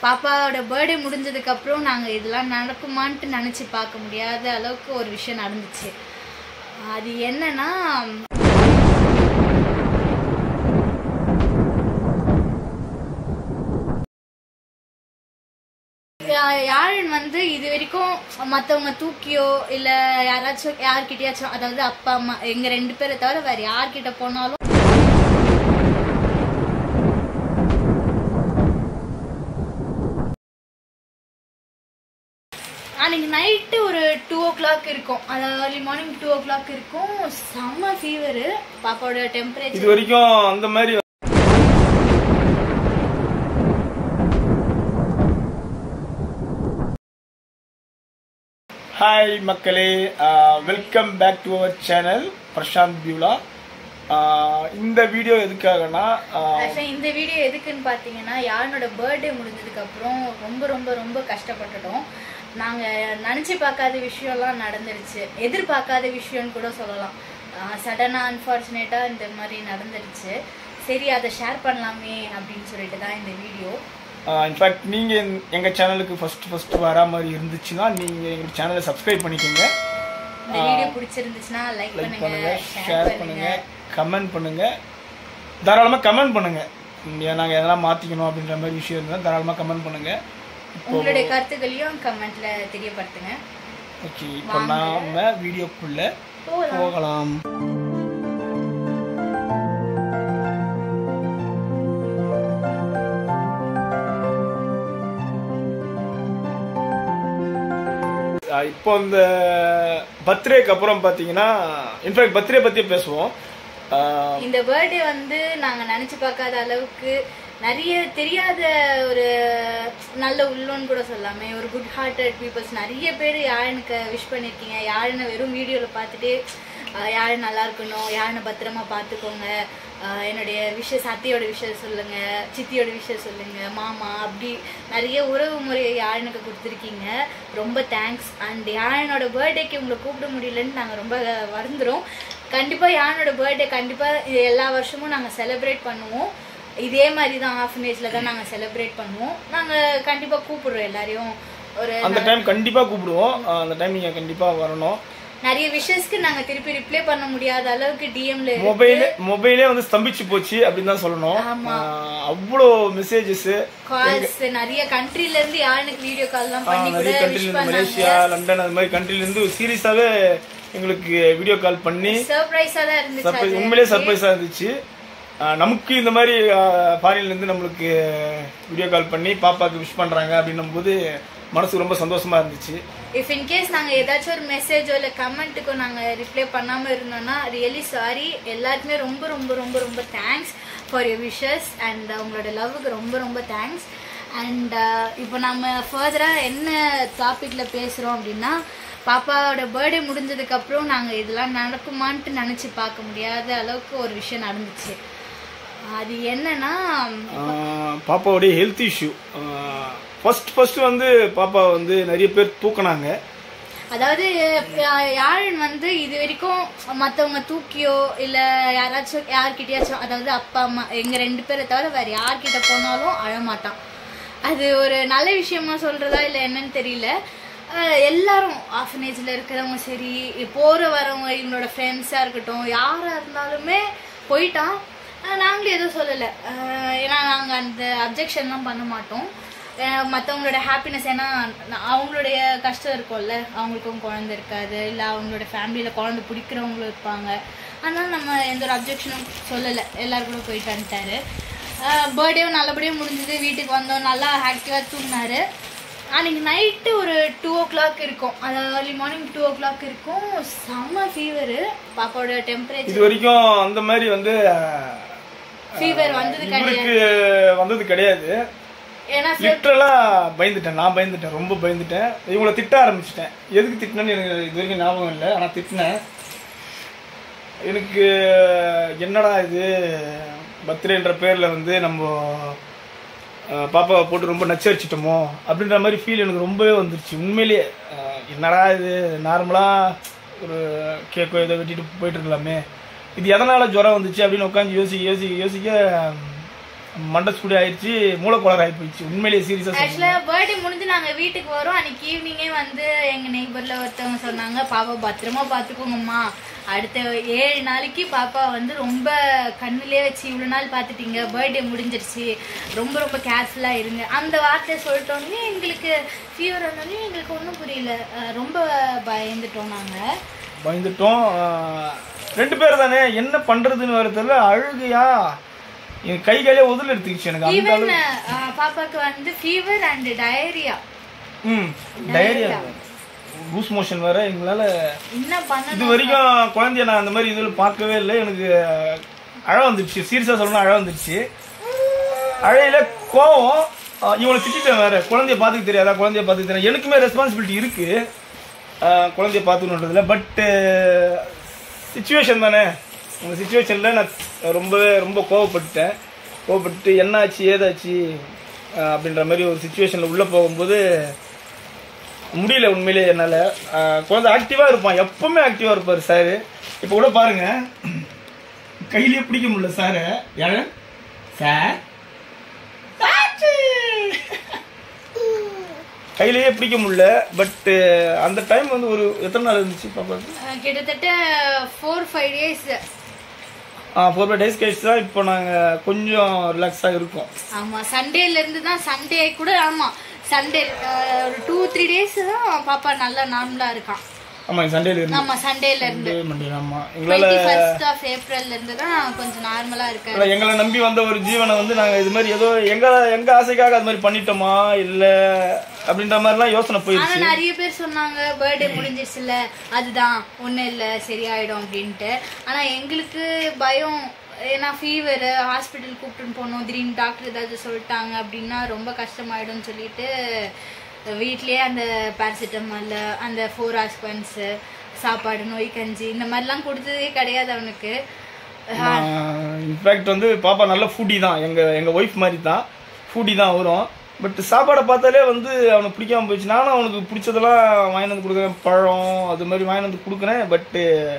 பாப்பாவோட பர்த்டே முடிஞ்சதுக்கப்புறம் நாங்கள் இதெல்லாம் நடக்குமான்ட்டு நினச்சி பார்க்க முடியாத அளவுக்கு ஒரு விஷயம் நடந்துச்சு அது என்னன்னா யா- யாழன் வந்து இது வரைக்கும் மற்றவங்க தூக்கியோ இல்லை யாராச்சும் யார்கிட்டயாச்சும் அதாவது அப்பா அம்மா எங்கள் ரெண்டு பேரை தவிர வேறு யார்கிட்ட போனாலும் அன்னைக்கு நைட்டு ஒரு டூ ஓ கிளாக் இருக்கும் அதாவது early morning two o'clock இருக்கும் செம்ம ஃபீவரு பாப்பாவோட டெம்பரேச்சர் இது வரைக்கும் அந்த மாதிரி ஹாய் மக்களே welcome back to our channel Prashanth Beula இந்த வீடியோ எதுக்காகனா ஆஹ், ஆக்சுவலா இந்த வீடியோ எதுக்குன்னு பார்த்தீங்கன்னா யாரோட பர்த்டே முடிஞ்சதுக்கு அப்புறம் ரொம்ப ரொம்ப ரொம்ப கஷ்டப்பட்டுட்டோம் நாங்கள் நினச்சி பார்க்காத விஷயம்லாம் நடந்துருச்சு எதிர்பார்க்காத விஷயம்னு கூட சொல்லலாம் சடனாக அன்ஃபார்ச்சுனேட்டாக இந்த மாதிரி நடந்துருச்சு சரி அதை ஷேர் பண்ணலாமே அப்படின்னு சொல்லிட்டு தான் இந்த வீடியோ இன்ஃபேக்ட் நீங்கள் எங்கள் சேனலுக்கு ஃபர்ஸ்ட் ஃபர்ஸ்ட் வரா மாதிரி இருந்துச்சுன்னா நீங்கள் எங்கள் சேனலை சப்ஸ்கிரைப் பண்ணிக்கோங்க இந்த வீடியோ பிடிச்சிருந்துச்சுன்னா லைக் லைக் பண்ணுங்க பண்ணுங்க ஷேர் ஷேர் பண்ணுங்க பண்ணுங்க கமெண்ட் பண்ணுங்க தாராளமாக கமெண்ட் பண்ணுங்க நாங்கள் எதெல்லாம் மாற்றிக்கணும் அப்படின்ற மாதிரி விஷயம் இருந்தால் தாராளமாக கமெண்ட் பண்ணுங்க உங்களுடைய கருத்துக்களையும் கமெண்ட்ல தெரியப்படுத்துங்க ஓகே இப்போ நாம வீடியோக்குள்ள போகலாம் போகலாம் ஆஹ் இப்போ இந்த பர்த்டேக்கு அப்புறம் பார்த்தீங்கன்னா இன்ஃபேக்ட் பர்த்டே பற்றியே பேசுவோம் ஆஹ் இந்த பர்த்டே வந்து நாங்க நினைச்சு பார்க்காத அளவுக்கு நிறைய தெரியாத ஒரு நல்ல உள்ளோன்னு கூட சொல்லாமே ஒரு குட் ஹார்ட்டட் பீப்புள்ஸ் நிறைய பேர் யாழனுக்கு விஷ் பண்ணியிருக்கீங்க யாழனை வெறும் வீடியோவில் பார்த்துட்டு ஆஹ் யாழ் நல்லா இருக்கணும் யாழனை பத்திரமா பார்த்துக்கோங்க ஆஹ் என்னுடைய விஷஸ் அத்தையோட விஷயம் சொல்லுங்க சித்தியோட விஷயம் சொல்லுங்க மாமா அப்படி நிறைய உறவு முறையை யாழனுக்கு கொடுத்துருக்கீங்க ரொம்ப தேங்க்ஸ் அண்ட் யாழனோட பர்த்டேக்கு உங்களை கூப்பிட முடியலன்னு நாங்கள் ரொம்ப வருந்துறோம் கண்டிப்பாக யானோட பர்த்டே கண்டிப்பாக எல்லா வருஷமும் நாங்கள் செலிப்ரேட் பண்ணுவோம் இதே மாதிரி தான் ஆஃபனேஜில் தான் நாங்கள் செலிப்ரேட் பண்ணுவோம் நாங்கள் கண்டிப்பாக கூப்பிடுறோம் எல்லாரையும் ஒரு அந்த டைம் கண்டிப்பாக கூப்பிடுவோம் ஆஹ் அந்த டைம் நீங்கள் கண்டிப்பாக வரணும் நிறைய விஷயஸ்க்கு நாங்கள் திருப்பி ரிப்ளை பண்ண முடியாத அளவுக்கு டிஎம்ல மொபைலே மொபைலே வந்து ஸ்தம்பிச்சு போச்சு அப்படின்னு தான் சொல்லணும் ஆஹ் அவ்வளோ மெசேஜஸ் கால்ஸ் நிறைய கண்ட்ரில இருந்து யாருக்கு வீடியோ கால்லாம் பண்ணி கூட நிறைய விஷ் கண்ட்ரில இருந்து பண்ணாங்க மலேசியா லண்டன் அது மாதிரி கண்ட்ரில இருந்து சீரியஸாவே எங்களுக்கு வீடியோ கால் பண்ணி சர்ப்ரைஸா தான் இருந்துச்சு சர்ப்ரைஸ் உண்மையிலேயே சர்ப்ரைஸா இருந்துச்சு ஆஹ் நமக்கு இந்த மாதிரி ஃபாரின்ல இருந்து நம்மளுக்கு வீடியோ கால் பண்ணி பாப்பாக்கு விஷ் பண்றாங்க அப்படின்னும் போது மனசு ரொம்ப சந்தோஷமா இருந்துச்சு இஃப் இன்கேஸ் நாங்கள் ஏதாச்சும் ஒரு மெசேஜோ இல்லை கமெண்ட்டுக்கோ நாங்கள் ரிப்ளை பண்ணாமல் இருந்தோம்னா ரியலி சாரி எல்லாருக்குமே ரொம்ப ரொம்ப ரொம்ப ரொம்ப thanks for your wishes and உங்களோட லவ்வுக்கு ரொம்ப ரொம்ப தேங்க்ஸ் அண்ட் இப்போ நம்ம ஃபர்தராக என்ன டாப்பிக்கில் பேசுகிறோம் அப்படின்னா பாப்பாவோட பர்த்டே முடிஞ்சதுக்கப்புறம் நாங்கள் இதெல்லாம் நடக்குமான்ட்டு நினச்சி பார்க்க முடியாத அளவுக்கு ஒரு விஷயம் நடந்துச்சு அது என்னன்னா ஆஹ் பாப்பாவுடைய ஹெல்த் இஷ்யூ ஃபர்ஸ்ட் ஃபர்ஸ்ட் வந்து பாப்பா வந்து நிறைய பேர் தூக்குனாங்க அதாவது யா- யாழன் வந்து இது வரைக்கும் மற்றவங்க தூக்கியோ இல்லை யாராச்சும் யார்கிட்டயாச்சும் அதாவது அப்பா அம்மா எங்கள் ரெண்டு பேரை தவிர வேறு யார்கிட்ட போனாலும் அழமாட்டான் அது ஒரு நல்ல விஷயமா சொல்கிறதா இல்லை என்னன்னு தெரியல அஹ் எல்லாரும் ஆஃபனேஜில் இருக்கிறவங்க சரி போகிற வரவங்க இவங்களோட ஃப்ரெண்ட்ஸாக இருக்கட்டும் யாராக இருந்தாலுமே போயிட்டான் அஹ் நாங்களும் எதுவும் சொல்லலை ஏன்னா நாங்கள் அந்த அப்ஜெக்ஷன்லாம் பண்ண மாட்டோம் மற்றவங்களோட ஹாப்பினஸ் ஏன்னா நா- அவங்களுடைய கஷ்டம் இருக்கும்ல அவங்களுக்கும் குழந்தை இருக்காது இல்லை அவங்களோட ஃபேமிலியில் குழந்தை பிடிக்கிறவங்களும் இருப்பாங்க அதனால நம்ம எந்த ஒரு அப்ஜெக்ஷனும் சொல்லலை எல்லாரும் கூட போயிட்டு வந்துட்டாரு பர்த்டேவும் நல்லபடியாக முடிஞ்சது வீட்டுக்கு வந்தோம் நல்லா ஆக்டிவாக தூங்கினாரு அன்னைக்கு நைட்டு ஒரு டூ ஓ கிளாக் இருக்கும் அதாவது early morning two o'clock இருக்கும் செம்ம ஃபீவரு பாப்பாவோட டெம்பரேச்சர் இது வரைக்கும் அந்த மாதிரி வந்து ஃபீவர் வந்தது கிடையாது இவருக்கு வந்தது கிடையாது ஏன்னா லிட்டரலா பயந்துட்டேன் நான் பயந்துட்டேன் ரொம்ப பயந்துட்டேன் இவங்கள திட்ட ஆரம்பிச்சிட்டேன் எதுக்கு திட்டினேன்னு எனக்கு இது வரைக்கும் ஞாபகம் இல்லை ஆனா திட்டினேன் எனக்கு என்னடா இது பர்த்டேன்ற பேர்ல வந்து நம்ம அஹ், பாப்பாவை போட்டு ரொம்ப நச்சரிச்சிட்டோமோ அப்படின்ற மாதிரி ஃபீல் எனக்கு ரொம்பவே வந்துருச்சு உண்மையிலேயே அஹ், என்னடா இது நார்மலா ஒரு கேக்கோ ஏதோ வெட்டிட்டு போயிட்டு இருக்கலாமே இது எதனால ஜுரம் வந்துச்சு அப்படின்னு உட்காந்து யோசிக்க யோசிக்க யோசிக்க மண்டஸ்குடி ஆயிடுச்சு மூலக்கோளாறு ஆகி போயிடுச்சு உண்மையிலேயே சீரியஸாக ஆக்சுவலா பர்த்டே முடிஞ்சு நாங்க வீட்டுக்கு வரோம் அன்னைக்கு ஈவினிங்கே வந்து எங்க நெய்பர்ல ஒருத்தவங்க சொன்னாங்க பாப்பா பத்திரமா பாத்துக்கோங்கம்மா அடுத்த ஏழு நாளைக்கு பாப்பா வந்து ரொம்ப கண்ணுலயே வச்சு இவ்வளவு நாள் பாத்துட்டீங்க பர்த்டே முடிஞ்சிருச்சு ரொம்ப ரொம்ப கேர்ஃபுல்லா இருங்க அந்த வார்த்தை சொல்லிட்டோன்னே எங்களுக்கு ஃபீவர் வந்தோடனே எங்களுக்கு ஒன்றும் புரியல அஹ் ரொம்ப பயந்துட்டோம் நாங்க பயந்துட்டோம் ஆஹ் ரெண்டு பேர் தானே என்ன பண்றதுன்னு வேற தெரியல அழுகையா என் கை கையிலே உதல் எடுத்துக்கிச்சு எனக்கு அந்த ஈவன் பாப்பாக்கு வந்து ஃபீவர் அண்ட் டயரியா ம் டைரியா லூஸ் மோஷன் வேற எங்களால என்ன பண்ண இது வரைக்கும் குழந்தைய நான் அந்த மாதிரி இதில் பார்க்கவே இல்லை எனக்கு அழ வந்துடுச்சு சீரியஸாக சொல்லணும் அழ வந்துடுச்சு அழையில கோவம் ஆஹ் இவனை திட்டிட்டேன் வேற குழந்தைய பார்த்துக்க தெரியாதா குழந்தைய பார்த்துக்க தெரியாது எனக்குமே ரெஸ்பான்சிபிலிட்டி இருக்கு ஆஹ் குழந்தைய பார்த்துக்கணுன்றதுல பட்டு சுச்சுவேஷன் தானே அந்த சுச்சுவேஷனில் நான் ரொம்பவே ரொம்ப கோவப்பட்டுட்டேன் கோவப்பட்டு என்னாச்சு ஏதாச்சு ஆஹ் அப்படின்ற மாதிரி ஒரு சுச்சுவேஷனில் உள்ளே போகும்போது முடியல உண்மையிலே என்னால் குழந்தை ஆக்டிவாக இருப்பான் எப்பவுமே ஆக்டிவாக இருப்பார் சார் இப்போ கூட பாருங்க கையிலேயே பிடிக்க முடியல சாரை யாரு சார் கையிலேயே பிடிக்க முடியல பட் அந்த டைம் வந்து ஒரு எத்தனை நாள் இருந்துச்சு பாப்பாக்கு அஹ் கிட்டத்தட்ட four five days four five days கழிச்சு தான் இப்போ நாங்கள் கொஞ்சம் ரிலாக்ஸாக இருக்கோம் ஆமா சண்டேல இருந்து தான் சண்டே கூட ஆமா சண்டே ஒரு டூ த்ரீ டேஸ் தான் பாப்பா நல்லா நார்மலா இருக்கான் ஆமாம் சண்டேல இருந்து ஆமா சண்டேல இருந்து மண்டே ஆமாம் எங்களால் டுவெண்ட்டி ஃபர்ஸ்ட் ஆஃப் ஏப்ரல்ல இருந்து தான் கொஞ்சம் நார்மலா இருக்காரு இல்ல, எங்களை நம்பி வந்த ஒரு ஜீவனை வந்து நாங்க இது மாதிரி ஏதோ எங்க எங்க ஆசைக்காக அது மாதிரி பண்ணிட்டோமா இல்ல அப்படின்ற மாதிரிலாம் யோசனை ஆனா போயிடுச்சு நிறைய பேர் சொன்னாங்க பர்த்டே முடிஞ்சிருச்சுல அதுதான் ஒண்ணும் இல்ல சரியாயிடும் அப்படின்ட்டு ஆனா எங்களுக்கு பயம் ஏன்னா ஃபீவர் ஹாஸ்பிட்டல் கூப்பிட்டுன்னு போனோம் திடீர்னு டாக்டர் ஏதாவது சொல்லிட்டாங்க அப்படின்னா ரொம்ப கஷ்டமாயிடும்னு சொல்லிட்டு வீட்லயே அந்த பேராசிட்டமால் அந்த ஃபோர் ஹார்ஸ் சாப்பாடு நோய் கஞ்சி இந்த மாதிரிலாம் கொடுத்ததே கிடையாது அவனுக்கு இன்ஃபேக்ட் வந்து பாப்பா நல்ல ஃபுட்டி தான் எங்க எங்க ஒய்ஃப் மாதிரி தான் ஃபுட்டி தான் வரும் பட் சாப்பாடை பார்த்தாலே வந்து அவனுக்கு பிடிக்காம போயிடுச்சு நானும் அவனுக்கு பிடிச்சதெல்லாம் வாங்கிட்டு வந்து கொடுக்குறேன் பழம் அது மாதிரி வாங்கிட்டு வந்து கொடுக்குறேன் பட்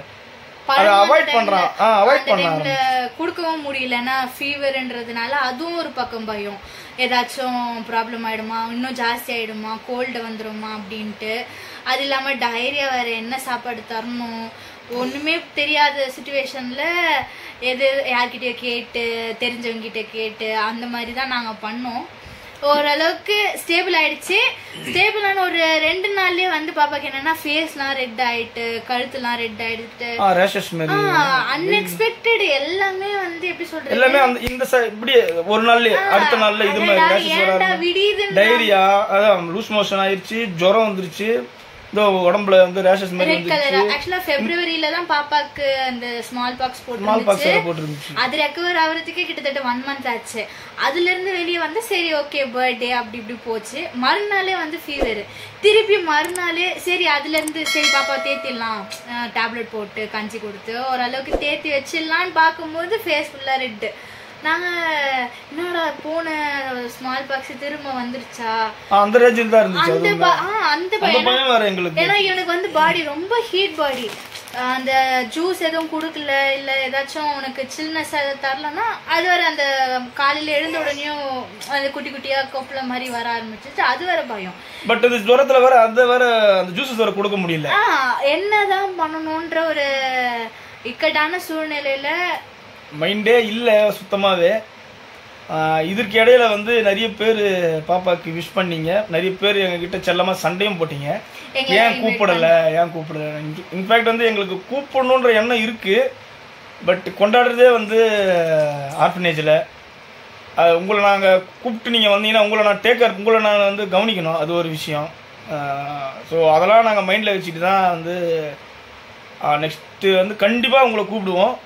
அதை அவாய்ட் பண்றான் ஆ அவாய்ட் பண்ணான் டைம்ல கொடுக்கவும் முடியலன்னா ஃபீவர்ன்றதுனால அதுவும் ஒரு பக்கம் பயம் ஏதாச்சும் ப்ராப்ளம் ஆயிடுமா இன்னும் ஜாஸ்தி ஆயிடுமா கோல்டு வந்துருமா அப்படின்ட்டு அது இல்லாம டயரியா வேற என்ன சாப்பாடு தரணும் ஒண்ணுமே தெரியாத சுச்சுவேஷன்ல எது யார்கிட்டயோ கேட்டு தெரிஞ்சவங்க கிட்ட கேட்டு அந்த மாதிரி தான் நாங்க பண்ணோம் ஓரளவுக்கு ஸ்டேபிள் ஆயிடுச்சு ஸ்டேபிள் ஆன ஒரு ரெண்டு நாள்லயே வந்து பாப்பாக்கு என்னன்னா ஃபேஸ்லாம் ரெட் ஆயிட்டு கழுத்துலாம் ரெட் ஆயிடுட்டு ஆ ரேஷஸ் மாதிரி அன்எக்ஸ்பெக்டட் எல்லாமே வந்து எப்படி சொல்றது எல்லாமே அந்த இந்த சை- இப்படி ஒரு நாள்லயே அடுத்த நாள்ல இது மாதிரி அடடா, ரேஷஸ் ஏன்டா வராது விடியுதுன்னு டைரியா அதான் லூஸ் மோஷன் ஆயிருச்சு ஜுரம் வந்துருச்சு இதோ உடம்புல வந்து ரேஷஸ் மாதிரி ரெட் வந்துருச்சு கலர் ஆக்சுவலா பிப்ரவரியில தான் பாப்பாக்கு அந்த ஸ்மால் பாக்ஸ் ஸ்மால் பாக்ஸ் போட்டுருந்துச்சு போட்டுருந்துச்சு அது ரெக்கவர் ஆகுறதுக்கே கிட்டத்தட்ட ஒன் மந்த் ஆச்சு அதுல இருந்து வெளியே வந்து சரி ஓகே பர்த்டே அப்படி இப்படி போச்சு மறுநாளே வந்து ஃபீவர் திருப்பி மறுநாளே சரி அதுல இருந்து சரி பாப்பா தேத்திடலாம் டேப்லெட் போட்டு கஞ்சி கொடுத்து ஓரளவுக்கு தேத்தி வச்சிடலான்னு பார்க்கும்போது ஃபேஸ் ஃபுல்லா ரெட் நாங்க என்னடா போன ஸ்மால் பாக்ஸ் திரும்ப வந்துருச்சா ஆ, அந்த ரேஞ்சில் தான் இருந்துச்சு அந்த அது ப- ஆ, அந்த அந்த பையன் பயம் வேற எங்களுக்கு ஏன்னா இவனுக்கு வந்து பாடி ரொம்ப ஹீட் பாடி அந்த ஜூஸ் எதுவும் கொடுக்கல இல்ல ஏதாச்சும் உனக்கு சில்னஸ் அதை தரலன்னா அது வேற அந்த காலையில எழுந்த உடனேயும் அந்த குட்டி குட்டியா கொப்பள மாதிரி வர ஆரம்பிச்சிச்சு அது வேற பயம் பட் இது ஜுரத்துல வேற அந்த வேற அந்த ஜூஸஸ் வேற கொடுக்க முடியல ஆ என்னதான் பண்ணணும்ன்ற ஒரு இக்கட்டான சூழ்நிலையில மைண்டே இல்ல சுத்தமாவே ஆ, இதற்கு இடையில வந்து நிறைய பேர் பாப்பாக்கு விஷ் பண்ணீங்க நிறைய பேர் எங்ககிட்ட செல்லமா சண்டையும் போட்டீங்க எங்களை ஏன் கூப்பிடல ஏன் கூப்பிடல இன்ஃபேக்ட் வந்து எங்களுக்கு கூப்பிடணுன்ற எண்ணம் இருக்கு பட் கொண்டாடுறதே வந்து ஆர்ஃபனேஜில் உங்களை நாங்கள் கூப்பிட்டு நீங்கள் வந்தீங்கன்னா உங்களை நான் டேக்கர் உங்களை நான் வந்து கவனிக்கணும் அது ஒரு விஷயம் ஸோ அதெல்லாம் நாங்கள் மைண்டில் வச்சுட்டு தான் வந்து நெக்ஸ்ட்டு வந்து கண்டிப்பாக உங்களை கூப்பிடுவோம்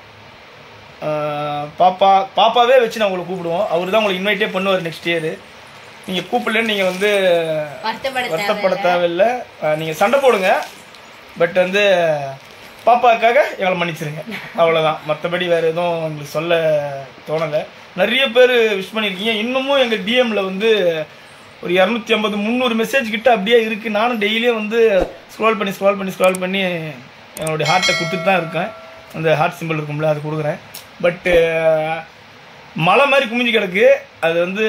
ஆஹ் பாப்பா பாப்பாவே வச்சு நான் உங்களை கூப்பிடுவோம் அவர் தான் உங்களை இன்வைட்டே பண்ணுவார் நெக்ஸ்ட் இயர் நீங்கள் கூப்பிடலன்னு நீங்கள் வந்து வருத்தப்பட வருத்தப்பட தேவையில்லை நீங்கள் சண்டை போடுங்க பட் வந்து பாப்பாக்காக எங்களை மன்னிச்சிருங்க அவ்வளோதான் மற்றபடி வேறு எதுவும் எங்களுக்கு சொல்ல தோணலை நிறைய பேர் விஷ் பண்ணியிருக்கீங்க இன்னமும் எங்கள் டிஎம்ல வந்து ஒரு இரநூத்தி ஐம்பது முந்நூறு மெசேஜ் கிட்ட அப்படியே இருக்குது நானும் டெய்லியும் வந்து ஸ்க்ரோல் பண்ணி ஸ்க்ரோல் பண்ணி ஸ்க்ரோல் பண்ணி என்னுடைய ஹார்ட்டை கொடுத்துட்டு தான் இருக்கேன் அந்த ஹார்ட் சிம்பிள் இருக்கும்ல அது கொடுக்குறேன் பட்டு மலை மாதிரி குமிஞ்சு கிடக்கு அது வந்து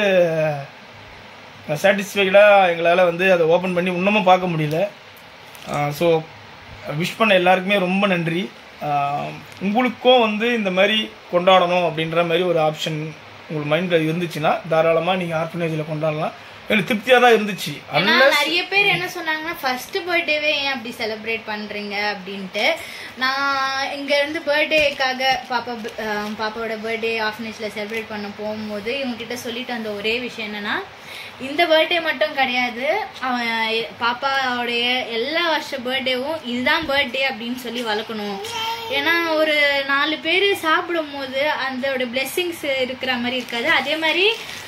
சாட்டிஸ்ஃபைடாக எங்களால் வந்து அதை ஓப்பன் பண்ணி இன்னமும் பார்க்க முடியல ஸோ விஷ் பண்ண எல்லாருக்குமே ரொம்ப நன்றி ஆஹ் உங்களுக்கும் வந்து இந்த மாதிரி கொண்டாடணும் அப்படின்ற மாதிரி ஒரு ஆப்ஷன் உங்களுக்கு மைண்டில் இருந்துச்சுன்னா தாராளமாக நீங்கள் ஆர்ஃபனேஜில் கொண்டாடலாம் எனக்கு திருப்தியாக தான் இருந்துச்சு ஏன்னா unless நிறைய பேர் என்ன சொன்னாங்கன்னா ஃபர்ஸ்ட் பர்த்டேவே ஏன் அப்படி செலிப்ரேட் பண்றீங்க அப்படின்ட்டு நான் இங்க இருந்து பர்த்டேக்காக பாப்பா அஹ், பாப்பாவோட பர்த்டே ஆஃபனேஜ்ல செலிப்ரேட் பண்ண போகும்போது இவங்க கிட்ட சொல்லிட்டு வந்த ஒரே விஷயம் என்னன்னா இந்த பர்த்டே மட்டும் கிடையாது அவன் எ- பாப்பாவுடைய எல்லா வருஷ பர்த்டேவும் இதுதான் பர்த்டே அப்படின்னு சொல்லி வளர்க்கணும் ஏன்னா ஒரு நாலு பேர் சாப்பிடும் போது அதோட பிளெஸ்ஸிங்ஸ் இருக்கிற மாதிரி இருக்காது அதே மாதிரி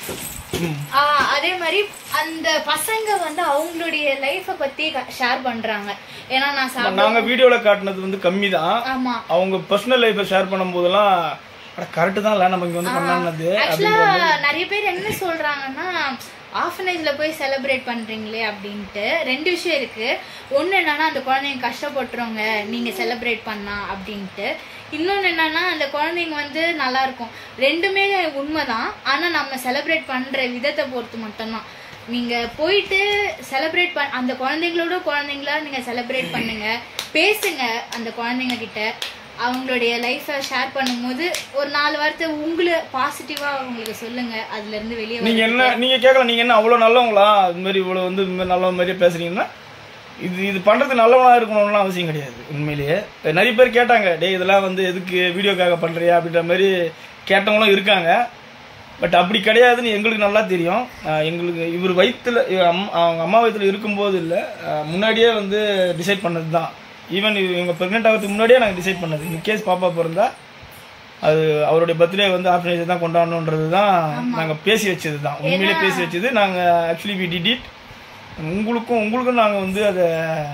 ஆ, அதே மாதிரி அந்த பசங்க வந்து அவங்களுடைய லைஃப பத்தி ஷேர் பண்றாங்க ஏன்னா நான் சாப்பிட நாங்கள் வீடியோவில் காட்டினது வந்து கம்மி தான் ஆமா அவங்க பர்சனல் லைஃப்பை ஷேர் பண்ணும்போதெல்லாம் கரெக்டு தான் இல்லை நம்ம இங்கே வந்து கொண்டாடினது ஆக்சுவலா நிறைய பேர் என்ன சொல்றாங்கன்னா ஆஃபனேஜ்ல போய் செலிப்ரேட் பண்றீங்களே அப்படின்ட்டு ரெண்டு விஷயம் இருக்கு ஒண்ணு என்னன்னா அந்த குழந்தைங்க கஷ்டப்பட்டுருவாங்க நீங்க செலிப்ரேட் பண்ணா அப்படின்ட்டு இன்னொன்னு என்னன்னா அந்த குழந்தைங்க வந்து நல்லா இருக்கும் ரெண்டுமே உண்மைதான் ஆனா நம்ம செலிப்ரேட் பண்ற விதத்தை பொறுத்து மட்டும்தான் நீங்க போயிட்டு செலிப்ரேட் பண் அந்த குழந்தைங்களோட குழந்தைங்களா நீங்க செலிப்ரேட் பண்ணுங்க பேசுங்க அந்த குழந்தைங்க கிட்ட அவங்களுடைய லைஃப்பை ஷேர் பண்ணும்போது ஒரு நாலு வார்த்தை உங்களை பாசிட்டிவா அவங்களுக்கு சொல்லுங்க அதுல இருந்து வெளியே வர நீங்கள் என்ன நீங்கள் கேட்கலாம் நீங்கள் என்ன அவ்வளோ நல்லவங்களா அது மாதிரி இவ்வளோ வந்து இந்த மாதிரி நல்லவங்க மாதிரியே பேசுறீங்கன்னா இது இது பண்ணுறது நல்லவனாக இருக்கணும்லாம் அவசியம் கிடையாது உண்மையிலேயே இப்ப நிறைய பேர் கேட்டாங்க டேய் இதெல்லாம் வந்து எதுக்கு வீடியோக்காக பண்ணுறியா அப்படின்ற மாதிரி கேட்டவங்களும் இருக்காங்க பட் அப்படி கிடையாதுன்னு எங்களுக்கு நல்லா தெரியும் ஆஹ் எங்களுக்கு இவர் வயிற்றுல அவங்க அம்மா வயிற்றுல இருக்கும்போது இல்லை முன்னாடியே வந்து டிசைட் பண்ணது தான் ஈவன் இவங்க ப்ரெக்னென்ட் ஆகிறதுக்கு முன்னாடியே நாங்கள் டிசைட் பண்ணது இந்த கேஸ் பாப்பா பிறந்தா அது அவருடைய பர்த்டே வந்து ஆர்ஃபனேஜ் தான் கொண்டாடணுன்றது தான் நாங்கள் பேசி வச்சது தான் உண்மையிலே பேசி வச்சது நாங்கள் ஆக்சுவலி வி டிட் இட் உங்களுக்கும் உங்களுக்கும் நாங்கள் வந்து அதை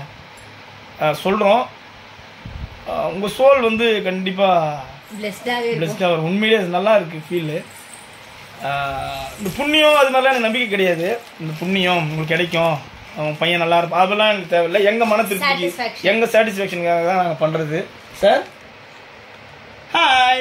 சொல்கிறோம் உங்கள் சோல் வந்து கண்டிப்பாக பிளஸ்டாவே பிளஸ்டாக வரும் உண்மையிலே அது நல்லா இருக்குது ஃபீலு இந்த புண்ணியம் அது மாதிரிலாம் எனக்கு நம்பிக்கை கிடையாது இந்த புண்ணியம் உங்களுக்கு கிடைக்கும் அவன் பையன் நல்லா இருப்பான் அதெல்லாம் எனக்கு தேவையில்லை எங்கள் மன திருப்திக்கு Satisfaction. எங்கள் சாட்டிஸ்ஃபேக்ஷனுக்காக தான் நாங்கள் பண்ணுறது சார் ஹாய்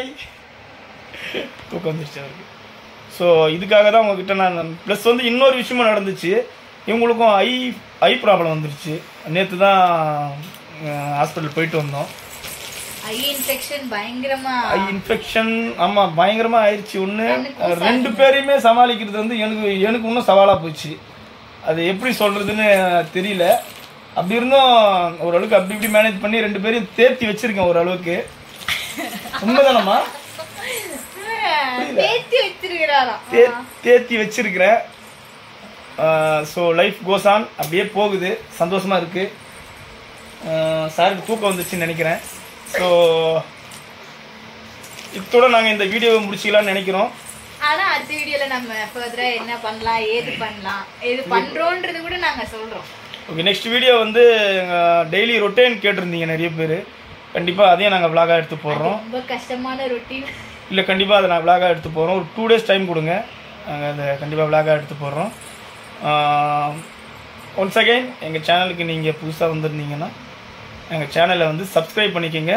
தூக்கம் வந்துருச்சு அவருக்கு ஸோ இதுக்காக தான் உங்ககிட்ட நான் ப்ளஸ் வந்து இன்னொரு விஷயமும் நடந்துச்சு இவங்களுக்கும் ஐ ஐ ப்ராப்ளம் வந்துருச்சு நேற்று தான் ஹாஸ்பிட்டல் போயிட்டு வந்தோம் ஐ இன்ஃபெக்ஷன் பயங்கரமா ஐ இன்ஃபெக்ஷன் ஆமா பயங்கரமா ஆயிடுச்சு ஒண்ணு கண்ணுக்கும் ரெண்டு பேரையுமே சமாளிக்கிறது வந்து எனக்கு எனக்கு இன்னும் சவாலா போச்சு அது எப்படி சொல்றதுன்னு தெரியல அப்படி இருந்தும் ஓரளவுக்கு அப்படி இப்படி மேனேஜ் பண்ணி ரெண்டு பேரையும் தேர்த்தி வச்சிருக்கேன் ஓரளவுக்கு உண்மைதானம்மா தேத்தி வச்சிருக்கிறாராம் தே தேர்த்தி வச்சிருக்கிறேன் ஸோ லைஃப் கோஸ் ஆன் அப்படியே போகுது சந்தோஷமா இருக்கு ஆஹ் சாருக்கு தூக்கம் வந்துச்சுன்னு நினைக்கிறேன் ஸோ இத்தோட நாங்கள் இந்த வீடியோவை முடிச்சிக்கலாம்னு நினைக்கிறோம் ஆனா அடுத்த வீடியோல நம்ம ஃபர்தரா என்ன பண்ணலாம் ஏது பண்ணலாம் ஏது பண்றோன்றது கூட நாங்க சொல்றோம் ஓகே நெக்ஸ்ட் வீடியோ வந்து டெய்லி ரொட்டேன் கேட்டிருந்தீங்க நிறைய பேர் கண்டிப்பாக அதையும் நாங்கள் விளாகாக எடுத்து போடுறோம் ரொம்ப கஷ்டமான ரொட்டீன் இல்லை கண்டிப்பாக அதை நான் விளாகாக எடுத்து போடுறோம் ஒரு டூ டேஸ் டைம் கொடுங்க நாங்கள் அதை கண்டிப்பாக விளாகாக எடுத்து போடுறோம் ஒன்ஸ் அகைன் எங்கள் சேனலுக்கு நீங்கள் புதுசாக வந்திருந்தீங்கன்னா எங்கள் சேனலை வந்து சப்ஸ்கிரைப் பண்ணிக்கோங்க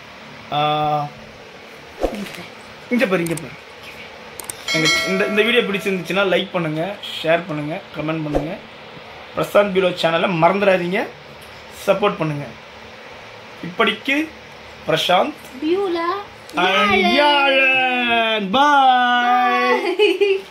இங்கே பாரு இங்கே பாரு எங்கள் இந்த இந்த வீடியோ பிடிச்சிருந்துச்சுன்னா லைக் பண்ணுங்கள் ஷேர் பண்ணுங்கள் கமெண்ட் பண்ணுங்கள் பிரசாந்த் பீரோ சேனலை மறந்துடாதீங்க சப்போர்ட் பண்ணுங்கள் இப்படிக்கு பிரசாந்த் பியூலா அண்ட் யாழன் பாய்